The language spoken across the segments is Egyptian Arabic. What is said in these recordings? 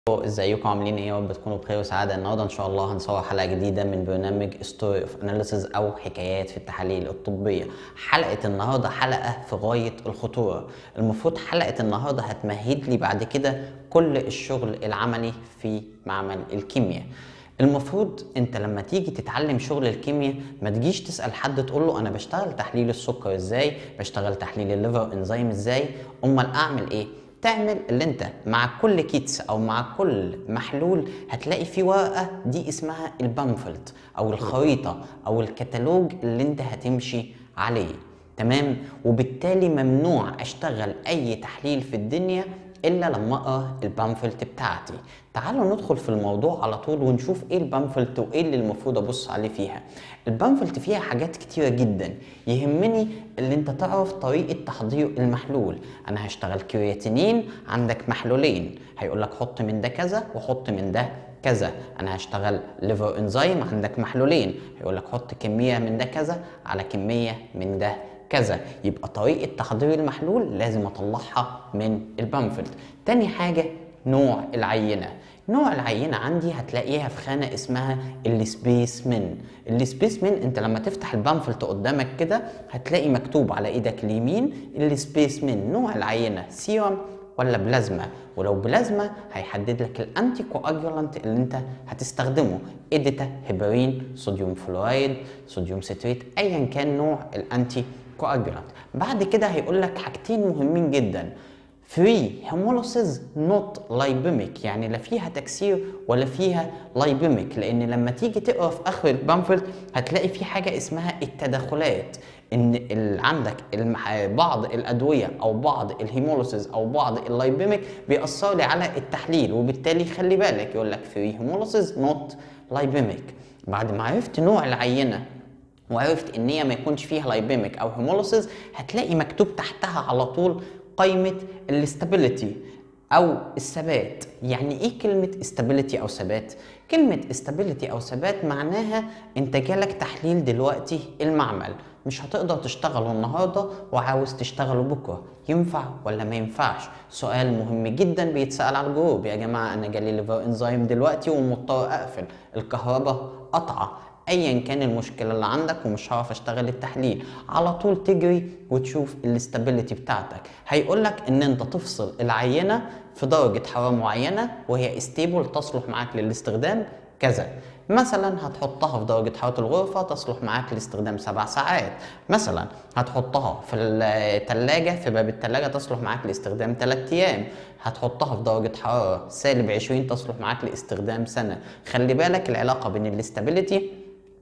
ازيكم عاملين ايه يا رب تكونوا بخير وسعاده النهارده ان شاء الله هنصور حلقه جديده من برنامج ستوري اوف اناليسيز او حكايات في التحاليل الطبيه حلقه النهارده حلقه في غايه الخطوره المفروض حلقه النهارده هتمهد لي بعد كده كل الشغل العملي في معمل الكيمياء المفروض انت لما تيجي تتعلم شغل الكيمياء ما تجيش تسال حد تقول له انا بشتغل تحليل السكر ازاي بشتغل تحليل الليفر انزيم ازاي امال اعمل ايه تعمل اللي انت مع كل كيتس او مع كل محلول هتلاقي في ورقه دي اسمها البامفلت او الخريطه او الكتالوج اللي انت هتمشي عليه تمام وبالتالي ممنوع اشتغل اي تحليل في الدنيا الا لما اقرا البامفلت بتاعتي تعالوا ندخل في الموضوع على طول ونشوف ايه البامفلت وايه اللي المفروض ابص عليه فيها البامفلت فيها حاجات كتيره جدا يهمني اللي انت تعرف طريقه تحضير المحلول انا هشتغل كرياتينين عندك محلولين هيقول لك حط من ده كذا وحط من ده كذا انا هشتغل ليفر انزيم عندك محلولين هيقول لك حط كميه من ده كذا على كميه من ده كذا يبقى طريقة تحضير المحلول لازم أطلعها من البامفلت تاني حاجة نوع العينة نوع العينة عندي هتلاقيها في خانة اسمها السبيسمن السبيسمن انت لما تفتح البامفلت قدامك كده هتلاقي مكتوب على ايدك اليمين السبيسمن نوع العينة سيرم ولا بلازما ولو بلازما هيحدد لك الانتي كواجولانت اللي انت هتستخدمه اديتا هيبرين صوديوم فلورايد صوديوم ستريت ايا كان نوع الانتي كواجولانت بعد كده هيقول لك حاجتين مهمين جدا فري هيمولوسيز نوت لايبيميك يعني لا فيها تكسير ولا فيها لايبيميك لان لما تيجي تقرا في اخر البامفلت هتلاقي في حاجه اسمها التداخلات ان عندك المح... بعض الادويه او بعض الهيمولوسيز او بعض اللايبيميك بيأثر لي على التحليل وبالتالي خلي بالك يقول لك فري هيمولوسيز نوت لايبيميك بعد ما عرفت نوع العينه وعرفت ان هي ما يكونش فيها لايبيميك او هيمولوسيز هتلاقي مكتوب تحتها على طول قائمه الاستابيليتي او الثبات يعني ايه كلمه استابيليتي او ثبات كلمه استابيليتي او ثبات معناها انت جالك تحليل دلوقتي المعمل مش هتقدر تشتغله النهارده وعاوز تشتغله بكره ينفع ولا ما ينفعش سؤال مهم جدا بيتسال على الجروب يا جماعه انا جالي ليفر انزيم دلوقتي ومضطر اقفل الكهرباء قطعه ايا كان المشكله اللي عندك ومش هعرف اشتغل التحليل على طول تجري وتشوف الاستابيليتي بتاعتك هيقول لك ان انت تفصل العينه في درجه حراره معينه وهي ستيبل تصلح معاك للاستخدام كذا مثلا هتحطها في درجة حرارة الغرفة تصلح معاك لاستخدام سبع ساعات مثلا هتحطها في التلاجة في باب التلاجة تصلح معاك لاستخدام 3 أيام هتحطها في درجة حرارة سالب 20 تصلح معاك لاستخدام سنة خلي بالك العلاقة بين الاستابيليتي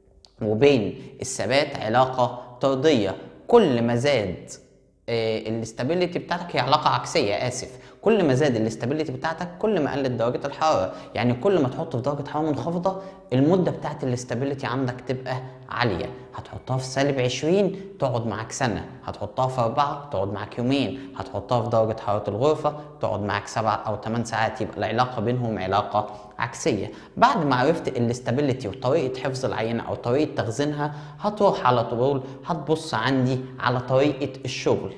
وبين الثبات علاقة طردية كل ما زاد الاستابيليتي بتاعتك هي علاقة عكسية آسف كل ما زاد الاستابيليتي بتاعتك كل ما قلت درجة الحرارة يعني كل ما تحط في درجة حرارة منخفضة المدة بتاعت الاستابيليتي عندك تبقى عالية هتحطها في سالب 20 تقعد معاك سنة هتحطها في 4 تقعد معاك يومين هتحطها في درجة حرارة الغرفة تقعد معاك 7 أو 8 ساعات يبقى العلاقة بينهم علاقة عكسية بعد ما عرفت الاستابيليتي وطريقة حفظ العينة أو طريقة تخزينها هتروح على طول هتبص عندي على طريقة الشغل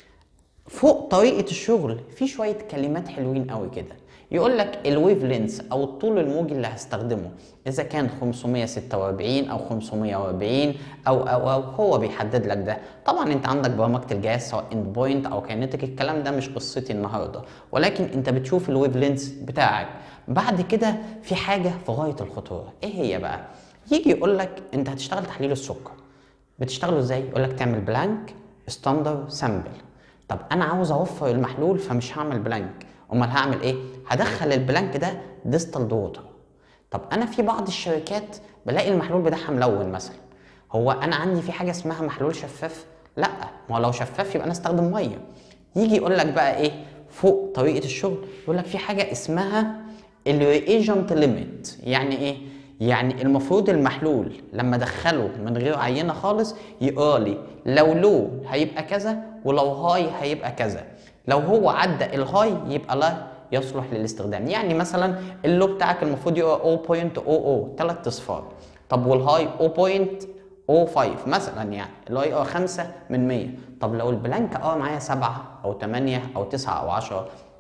فوق طريقة الشغل في شوية كلمات حلوين قوي كده يقول لك الويف لينس او الطول الموجي اللي هستخدمه اذا كان 546 او 540 او او او هو بيحدد لك ده طبعا انت عندك برمجه الجهاز سواء اند بوينت او كاينتيك الكلام ده مش قصتي النهارده ولكن انت بتشوف الويف لينس بتاعك بعد كده في حاجه في غايه الخطوره ايه هي بقى يجي يقول لك انت هتشتغل تحليل السكر بتشتغله ازاي يقول لك تعمل بلانك ستاندر سامبل طب انا عاوز اوفر المحلول فمش هعمل بلانك امال هعمل ايه هدخل البلانك ده ديستال ووتر طب انا في بعض الشركات بلاقي المحلول بتاعها ملون مثلا هو انا عندي في حاجه اسمها محلول شفاف لا ما هو لو شفاف يبقى انا استخدم ميه يجي يقول لك بقى ايه فوق طريقه الشغل يقول لك في حاجه اسمها الريجنت ليميت يعني ايه يعني المفروض المحلول لما ادخله من غير عينه خالص يقرا لي لو لو هيبقى كذا ولو هاي هيبقى كذا لو هو عدى الهاي يبقى لا يصلح للاستخدام يعني مثلا اللو بتاعك المفروض يقرا 0.00 3 اصفار طب والهاي 0.05 مثلا يعني اللي هو يقرا 5 من 100 طب لو البلانك قرا معايا 7 او 8 او 9 او 10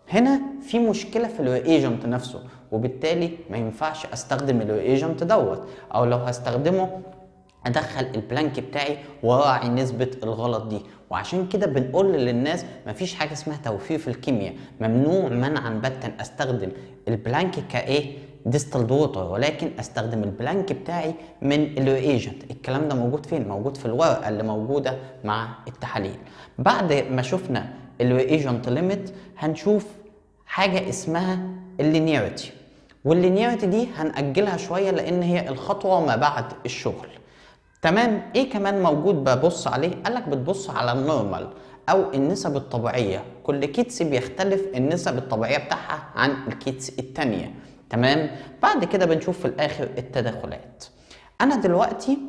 هنا في مشكله في الريجنت نفسه وبالتالي ما ينفعش استخدم الريجنت دوت او لو هستخدمه ادخل البلانك بتاعي واراعي نسبه الغلط دي وعشان كده بنقول للناس مفيش حاجه اسمها توفير في الكيمياء ممنوع منعا باتا استخدم البلانك كايه ديستال ووتر ولكن استخدم البلانك بتاعي من الريجنت الكلام ده موجود فين موجود في الورقه اللي موجوده مع التحاليل بعد ما شفنا الريجنت ليميت هنشوف حاجه اسمها اللينيرتي واللينيرتي دي هنأجلها شويه لان هي الخطوه ما بعد الشغل تمام ايه كمان موجود ببص عليه قالك بتبص على النورمال او النسب الطبيعيه كل كيتس بيختلف النسب الطبيعيه بتاعها عن الكيتس التانية تمام بعد كده بنشوف في الاخر التداخلات انا دلوقتي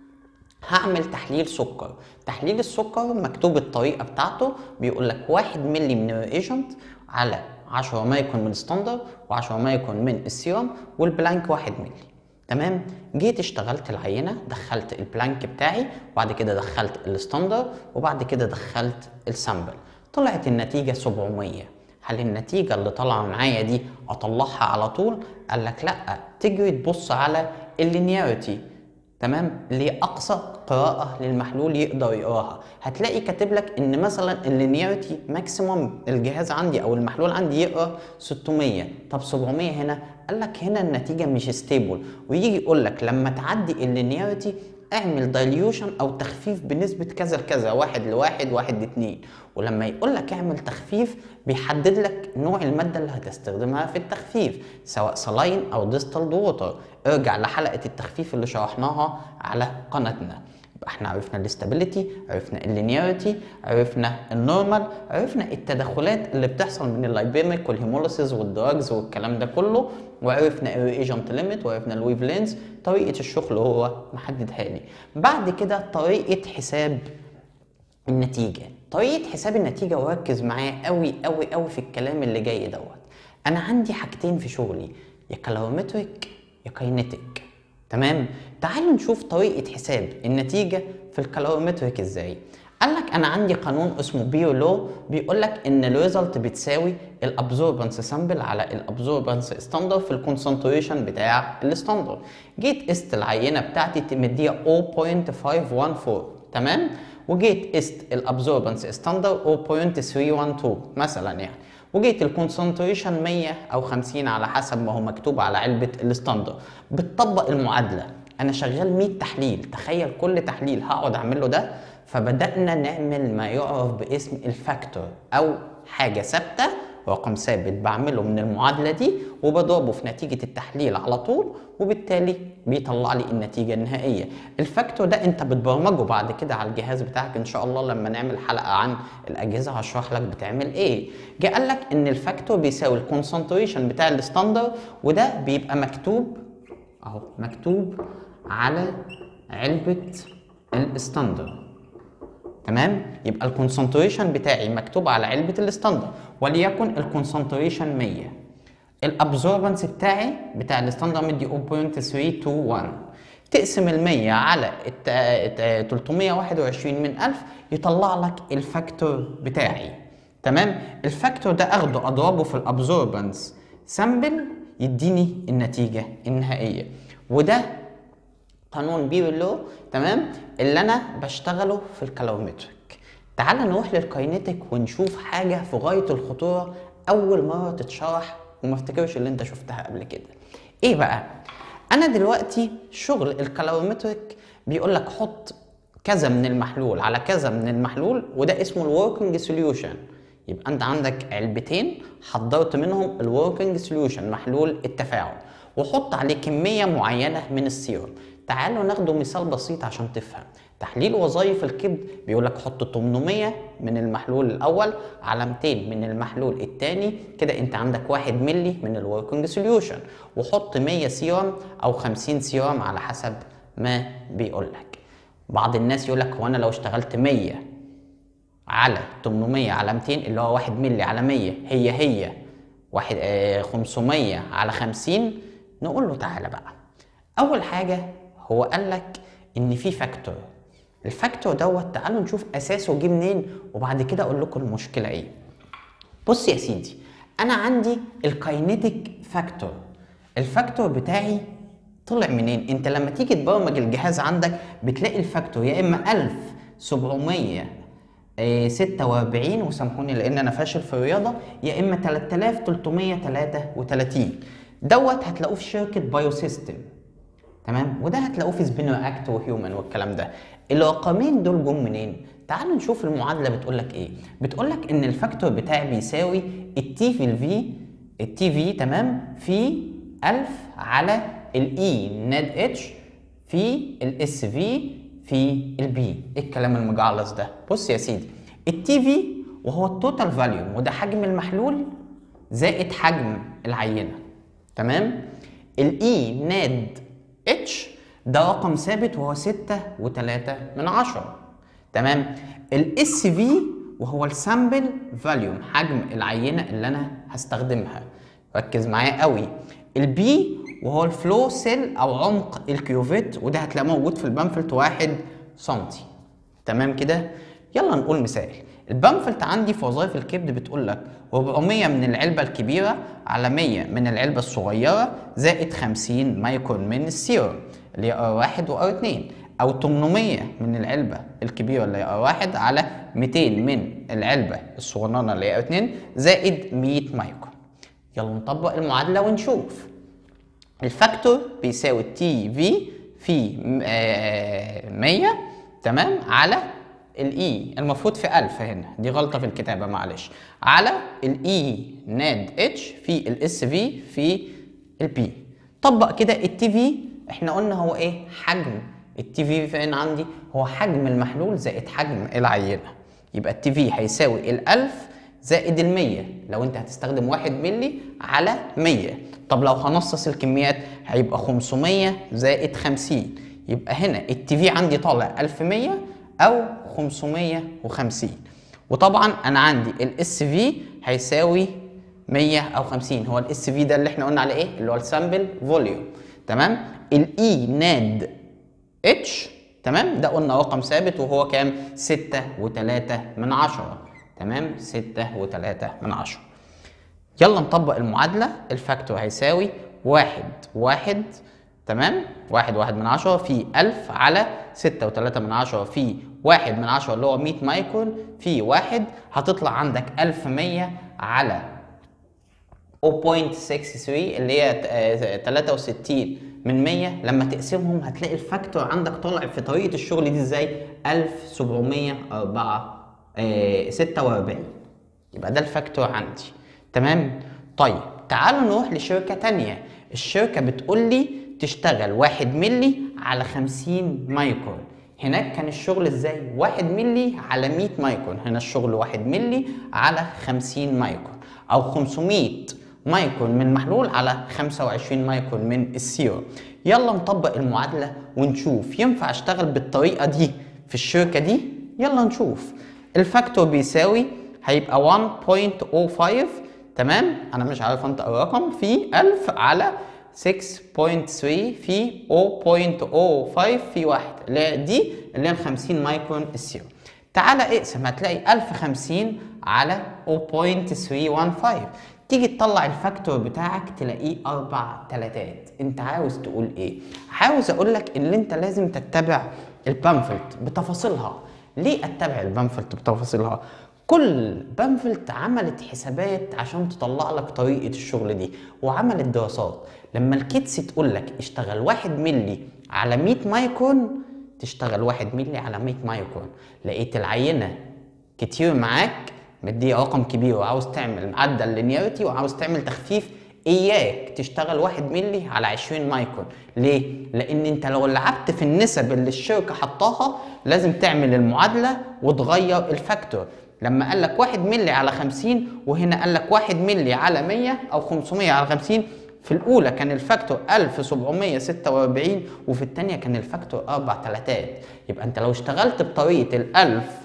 هعمل تحليل سكر تحليل السكر مكتوب الطريقه بتاعته بيقول لك 1 مللي من الريجنت على 10 مايكرون من الستاندر و10 مايكرون من السيروم والبلانك 1 مللي تمام جيت اشتغلت العينه دخلت البلانك بتاعي وبعد كده دخلت الستاندر وبعد كده دخلت السامبل طلعت النتيجه 700 هل النتيجه اللي طالعه معايا دي اطلعها على طول قال لك لا تجري تبص على اللينياريتي تمام لاقصى قراءه للمحلول يقدر يقراها هتلاقي كاتب لك ان مثلا اللينياريتي ماكسيموم الجهاز عندي او المحلول عندي يقرا 600 طب 700 هنا قال لك هنا النتيجه مش ستيبل ويجي يقول لك لما تعدي اللينياريتي اعمل دايليوشن او تخفيف بنسبه كذا لكذا واحد لواحد واحد لاتنين ولما يقول لك اعمل تخفيف بيحدد لك نوع الماده اللي هتستخدمها في التخفيف سواء سلاين او ديستال ووتر ارجع لحلقه التخفيف اللي شرحناها على قناتنا يبقى احنا عرفنا الاستابيليتي عرفنا اللينياريتي عرفنا النورمال عرفنا التدخلات اللي بتحصل من اللايبيميك والهيموليسيس والدراجز والكلام ده كله وعرفنا الريجنت ليميت وعرفنا الويف لينز طريقه الشغل هو محددها لي بعد كده طريقه حساب النتيجه طريقه حساب النتيجه وركز معايا قوي قوي قوي في الكلام اللي جاي دوت انا عندي حاجتين في شغلي يا كالوريمتريك يا كاينيتيك تمام تعالوا نشوف طريقه حساب النتيجه في الكالوريمتريك ازاي قال لك انا عندي قانون اسمه بيو لو بيقول لك ان الريزلت بتساوي الابزوربنس سامبل على الابزوربنس ستاندر في الكونسنتريشن بتاع الستاندر جيت قست العينه بتاعتي مديها 0.514 تمام وجيت قست الابزوربنس ستاندر 0.312 مثلا يعني وجيت الكونسنتريشن 100 او 50 على حسب ما هو مكتوب على علبه الستاندر بتطبق المعادله انا شغال 100 تحليل تخيل كل تحليل هقعد اعمل له ده فبدانا نعمل ما يعرف باسم الفاكتور او حاجه ثابته رقم ثابت بعمله من المعادله دي وبضربه في نتيجه التحليل على طول وبالتالي بيطلع لي النتيجه النهائيه الفاكتور ده انت بتبرمجه بعد كده على الجهاز بتاعك ان شاء الله لما نعمل حلقه عن الاجهزه هشرح لك بتعمل ايه جه قال لك ان الفاكتور بيساوي الكونسنتريشن بتاع الستاندر وده بيبقى مكتوب اهو مكتوب على علبه الستاندر تمام يبقى الكونسنتريشن بتاعي مكتوب على علبه الستاندر وليكن الكونسنتريشن 100 الابزوربنس بتاعي بتاع الستاندر مدي 0.321 تقسم ال 100 على ال 321 من 1000 يطلع لك الفاكتور بتاعي تمام الفاكتور ده اخده اضربه في الابزوربنس سامبل يديني النتيجه النهائيه وده قانون بيرلو تمام اللي انا بشتغله في الكالوريمتريك تعال نروح للكاينيتيك ونشوف حاجه في غايه الخطوره اول مره تتشرح وما افتكرش اللي انت شفتها قبل كده ايه بقى انا دلوقتي شغل الكالوريمتريك بيقول لك حط كذا من المحلول على كذا من المحلول وده اسمه الوركينج سوليوشن يبقى انت عندك علبتين حضرت منهم الوركينج سوليوشن محلول التفاعل وحط عليه كميه معينه من السيروم تعالوا ناخده مثال بسيط عشان تفهم تحليل وظائف الكبد بيقول لك حط 800 من المحلول الاول على 200 من المحلول الثاني كده انت عندك 1 ملي من الوركينج سوليوشن وحط 100 سيرم او 50 سيرم على حسب ما بيقول لك بعض الناس يقول لك هو انا لو اشتغلت 100 على 800 على 200 اللي هو 1 ملي على 100 هي هي واحد آه 500 على 50 نقول له تعالى بقى اول حاجه هو قال لك ان في فاكتور الفاكتور دوت تعالوا نشوف اساسه جه منين وبعد كده اقول لكم المشكله ايه بص يا سيدي انا عندي الكاينيتيك فاكتور الفاكتور بتاعي طلع منين انت لما تيجي تبرمج الجهاز عندك بتلاقي الفاكتور يا اما 1746 وسامحوني لان انا فاشل في الرياضه يا اما 3333 دوت هتلاقوه في شركه بايو سيستم تمام وده هتلاقوه في سبينو اكت وهيومن والكلام ده الرقمين دول جم منين تعالوا نشوف المعادله بتقول لك ايه بتقول لك ان الفاكتور بتاعي بيساوي التي في الفي التي في تمام في 1000 على الاي ناد اتش في الاس في في البي ايه الكلام المجعلص ده بص يا سيدي التي في وهو التوتال فاليوم وده حجم المحلول زائد حجم العينه تمام الاي ناد اتش ده رقم ثابت وهو ستة وتلاتة من عشرة تمام الاس في وهو السامبل فاليوم حجم العينة اللي انا هستخدمها ركز معايا قوي البي وهو الفلو سيل او عمق الكيوفيت وده هتلاقيه موجود في البامفلت واحد سنتي تمام كده يلا نقول مثال البامفلت عندي في وظائف الكبد بتقول لك 400 من العلبة الكبيرة على 100 من العلبة الصغيرة زائد 50 مايكرون من السيروم اللي هي ار 1 وار 2 او 800 من العلبة الكبيرة اللي هي ار 1 على 200 من العلبة الصغننة اللي هي ار 2 زائد 100 مايكرون يلا نطبق المعادلة ونشوف الفاكتور بيساوي تي في في 100 تمام على الاي المفروض في 1000 هنا دي غلطه في الكتابه معلش على الاي ناد اتش في الاس في في البي طبق كده التي في احنا قلنا هو ايه حجم التي في فين عندي هو حجم المحلول زائد حجم العينه يبقى التي في هيساوي ال1000 زائد ال100 لو انت هتستخدم 1 ملي على 100 طب لو هنصص الكميات هيبقى 500 زائد 50 يبقى هنا التي في عندي طالع 1100 او 550 وطبعا انا عندي الاس في هيساوي 100 او 50 هو الاس في ده اللي احنا قلنا عليه ايه اللي هو السامبل فوليوم تمام الاي ناد اتش تمام ده قلنا رقم ثابت وهو كام 6 و3 من 10 تمام 6 و3 من 10 يلا نطبق المعادله الفاكتور هيساوي واحد واحد تمام واحد واحد من عشرة في ألف على ستة وتلاتة من عشرة في واحد من عشرة اللي هو مية مايكرون في واحد هتطلع عندك ألف مية على 0.63 اللي هي تلاتة وستين من 100 لما تقسمهم هتلاقي الفاكتور عندك طالع في طريقة الشغل دي ازاي 1746 يبقى ده الفاكتور عندي تمام طيب تعالوا نروح لشركة تانية الشركة بتقول لي تشتغل 1 ملي على 50 مايكرون هناك كان الشغل ازاي 1 ملي على 100 مايكرون هنا الشغل 1 ملي على 50 مايكرون او 500 مايكرون من محلول على 25 مايكرون من السيروم يلا نطبق المعادلة ونشوف ينفع اشتغل بالطريقة دي في الشركة دي يلا نشوف الفاكتور بيساوي هيبقى 1.05 تمام انا مش عارف انطق الرقم في 1000 على 6.3 في 0.05 في 1 اللي هي دي اللي هي ال 50 مايكرون السيرو تعالى اقسم هتلاقي 1050 على 0.315 تيجي تطلع الفاكتور بتاعك تلاقيه اربع تلاتات انت عاوز تقول ايه عاوز اقول لك ان انت لازم تتبع البامفلت بتفاصيلها ليه اتبع البامفلت بتفاصيلها كل بامفلت عملت حسابات عشان تطلع لك طريقة الشغل دي وعملت دراسات لما الكيتس تقول لك اشتغل واحد ملي على 100 مايكرون تشتغل واحد ملي على 100 مايكرون لقيت العينة كتير معاك مديه رقم كبير وعاوز تعمل معدل لينياريتي وعاوز تعمل تخفيف اياك تشتغل واحد ملي على 20 مايكرون ليه؟ لان انت لو لعبت في النسب اللي الشركة حطاها لازم تعمل المعادلة وتغير الفاكتور لما قال لك 1 ملي على 50 وهنا قال لك 1 ملي على 100 او 500 على 50 في الاولى كان الفاكتور 1746 وفي الثانيه كان الفاكتور اربع تلاتات يبقى انت لو اشتغلت بطريقه ال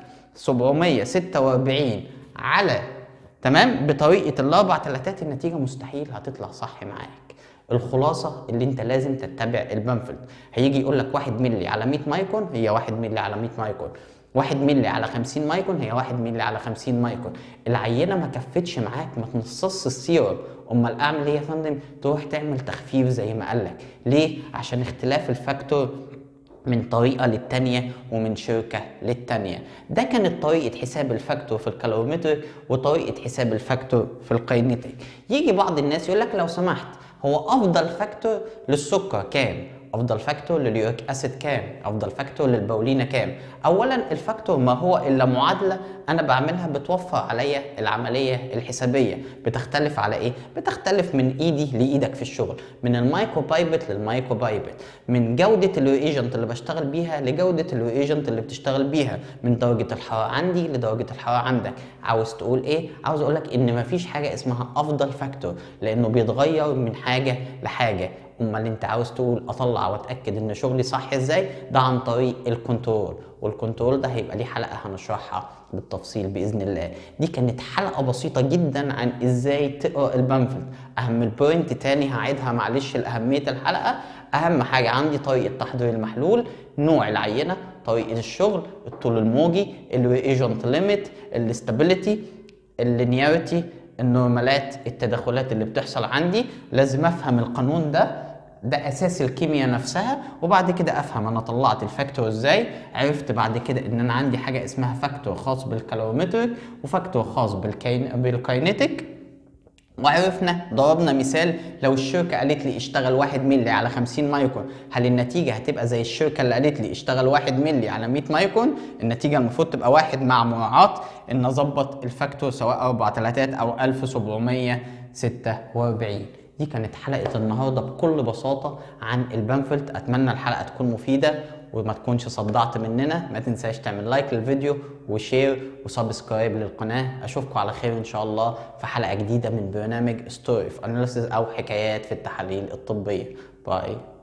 1746 على تمام بطريقه الاربع تلاتات النتيجه مستحيل هتطلع صح معاك الخلاصه اللي انت لازم تتبع البامفلت هيجي يقول لك 1 ملي على 100 مايكرون هي 1 ملي على 100 مايكرون واحد ملي على 50 مايكرون هي واحد ملي على 50 مايكرون العينه ما كفتش معاك ما تنصصش السيرم امال اعمل ايه يا فندم تروح تعمل تخفيف زي ما قالك ليه عشان اختلاف الفاكتور من طريقه للتانيه ومن شركه للتانيه ده كانت طريقه حساب الفاكتور في الكالوريمتر وطريقه حساب الفاكتور في الكاينيتيك يجي بعض الناس يقول لك لو سمحت هو افضل فاكتور للسكر كام افضل فاكتور لليوريك اسيد كام افضل فاكتور للبولينا كام اولا الفاكتور ما هو الا معادله انا بعملها بتوفر عليا العمليه الحسابيه بتختلف على ايه بتختلف من ايدي لايدك في الشغل من المايكرو بايبت للمايكرو بايبت من جوده الريجنت اللي بشتغل بيها لجوده الريجنت اللي بتشتغل بيها من درجه الحراره عندي لدرجه الحراره عندك عاوز تقول ايه عاوز اقول لك ان مفيش حاجه اسمها افضل فاكتور لانه بيتغير من حاجه لحاجه امال انت عاوز تقول اطلع واتاكد ان شغلي صح ازاي ده عن طريق الكنترول والكنترول ده هيبقى ليه حلقه هنشرحها بالتفصيل باذن الله دي كانت حلقه بسيطه جدا عن ازاي تقرا البامفلت اهم البوينت تاني هعيدها معلش لاهميه الحلقه اهم حاجه عندي طريقه تحضير المحلول نوع العينه طريقه الشغل الطول الموجي الريجنت ليميت الاستابيليتي اللينياريتي النورمالات التداخلات اللي بتحصل عندي لازم افهم القانون ده ده اساس الكيمياء نفسها وبعد كده افهم انا طلعت الفاكتور ازاي عرفت بعد كده ان انا عندي حاجه اسمها فاكتور خاص بالكالوريمتريك وفاكتور خاص بالكين... بالكاينيتيك وعرفنا ضربنا مثال لو الشركة قالت لي اشتغل واحد ملي على 50 مايكرون هل النتيجة هتبقى زي الشركة اللي قالت لي اشتغل واحد ملي على 100 مايكرون النتيجة المفروض تبقى واحد مع مراعاة ان اظبط الفاكتور سواء 4 تلاتات او 1746 دي كانت حلقة النهاردة بكل بساطة عن البامفلت أتمنى الحلقة تكون مفيدة وما تكونش صدعت مننا ما تنساش تعمل لايك للفيديو وشير وسبسكرايب للقناة أشوفكم على خير إن شاء الله في حلقة جديدة من برنامج ستوري اوف اناليسيس أو حكايات في التحاليل الطبية باي